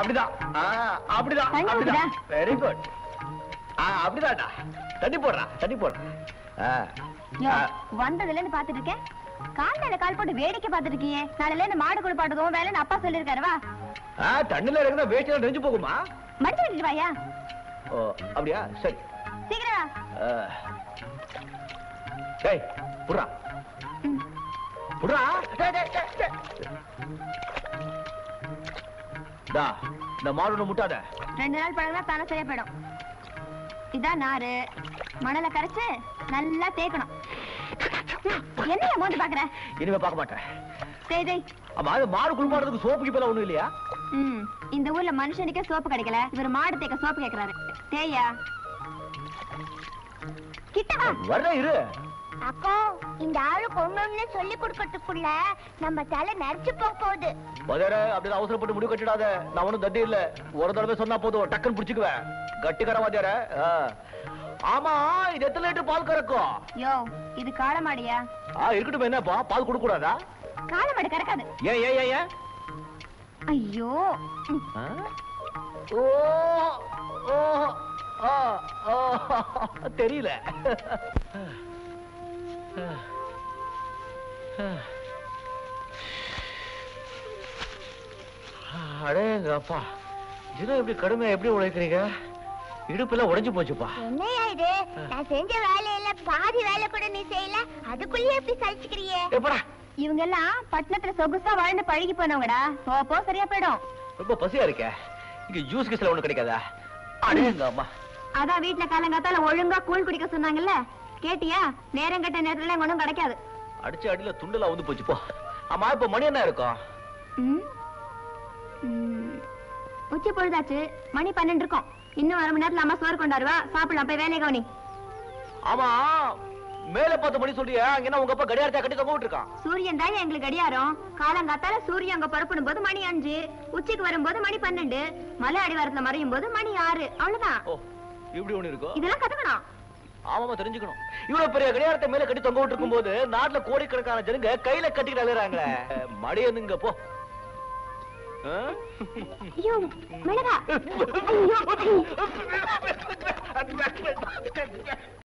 அப்படிதான் ஆ, அப்படிதான் தண்ணி அப்படிதான் ஊத்துடா. வெரி குட் ஆ அப்படிதான்டா தண்ணி போடுறா தண்ணி போடுறா ஆ, யோ, ஆ, வந்ததுல இருந்து பாத்துட்டு இருக்கேன் கால் மேல கால் போட்டு வேடிக்கை பாத்துட்டு இருக்கீங்க நாளைல இருந்து மாடு குளிப்பாட்டுதும் வேலைன்னு அப்பா சொல்லிருக்காரு வா ஆ, தண்ணில இறங்கினா வேஸ்ட் நெஞ்சு போகுமா மடிச்சு விட்டுட்டு வாயா ஓ அப்படியா சரி சீக்கிரம் வா. ஆ. டேய் புடுறா ம். புடுறா டேய், டேய், டேய், டேய். டா இந்த மாடு முட்டாத ரெண்டு நாள் பழகுனா தானே சரியா போயிடும் இதான் நாரு மணலை கரைச்சு நல்லா தேய்க்கணும் என்னைய மோந்து பாக்குற இனிமே பார்க்க மாட்டேன் தேய் தேய் ஆமா அது மாடு குளிப்பாடுறதுக்கு சோப்பு கிப்பெல்லாம் ஒண்ணும் இல்லையா ம் இந்த ஊர்ல மனுஷனுக்கே சோப்பு கிடைக்கல இவர் மாடு தேய்க்க சோப்பு கேக்குறாரு தேய்யா கிட்ட வா வர்றேன் இரு அக்கா இந்த ஆளு கொண்டு சொல்லி கொடுக்கறதுக்குள்ள நம்ம தலை நரைச்சு போக போகுது முதல்ல அப்படி அவசரப்பட்டு முடிவு கட்டிடாத நான் ஒண்ணும் தத்தி இல்ல ஒரு தடவை சொன்னா போதும் டக்குன்னு பிடிச்சுக்குவேன் கட்டிக்கர வாத்தியார ஆ. ஆமா இது எத்தனை லிட்டர் பால் கறக்கும் யோ இது காளமாடியா ஆ இருக்கட்டும் என்னப்பா பால் கொடுக்க கூடாதா காளமாடு கறக்காது ஏன் ஏன் ஏன் ஏன் ஐயோ ம். ஆ? ஓ ஓ ஆ, ஆ, தெரியல அடேங்க அப்பா தினம் எப்படி கடுமையா எப்படி உழைக்கிறீங்க இடுப்புல உடைஞ்சு போச்சுப்பா என்னையா இது நான் செஞ்ச வேலையில பாதி வேலை கூட நீ செய்யல அதுக்குள்ளே எப்படி சலிச்சுக்கிறியே எப்படா இவங்க எல்லாம் பட்டணத்துல சொகுசா வாழ்ந்து பழகி போனவங்கடா போ போ சரியா போயிடும் ரொம்ப பசியா இருக்கே இங்க ஜூஸ் கிஸ்ல ஒண்ணு கிடைக்காதா அடேங்க அம்மா அதான் வீட்டுல காலங்காத்தால ஒழுங்கா கூழ் குடிக்க சொன்னாங்கல்ல கேட்டியா நேரம் கட்ட நேரத்துல எங்க ஒண்ணும் கிடைக்காது அடிச்ச அடியில துண்டுல வந்து போச்சு போ ஆமா இப்ப மணி என்ன இருக்கும் ம்? ம். உச்சி பொழுதாச்சு மணி பன்னெண்டு இருக்கும் இன்னும் அரை மணி நேரத்துல அம்மா சோறு கொண்டாருவா சாப்பிடலாம் போய் வேலையை கவனி ஆமா மேல பத்து மணி சொல்றியா அங்க என்ன உங்க அப்பா கடியாரத்தை கட்டி தொங்க விட்டுருக்கான் சூரியன் தான் எங்களுக்கு கடியாரம் காலங்காத்தால சூரியன் அங்க புறப்படும் போது மணி அஞ்சு உச்சிக்கு வரும்போது மணி பன்னெண்டு மலை அடிவாரத்துல மறையும் போது மணி ஆறு அவ்வளவுதான் ஓ இப்படி ஒண்ணு இருக்கும் இதெல்லாம் கத்துக்கணும் ஆமாமா தெரிஞ்சுக்கணும் இவ்வளவு பெரிய கடியாரத்தை மேல கட்டி தொங்க விட்டு போது நாட்டுல கோடிக்கணக்கான ஜனங்க கையில கட்டிக்கிட்டு அழுறாங்களே மடியனுங்க போ ஆ? ஐயோ மிளகா ஐயோ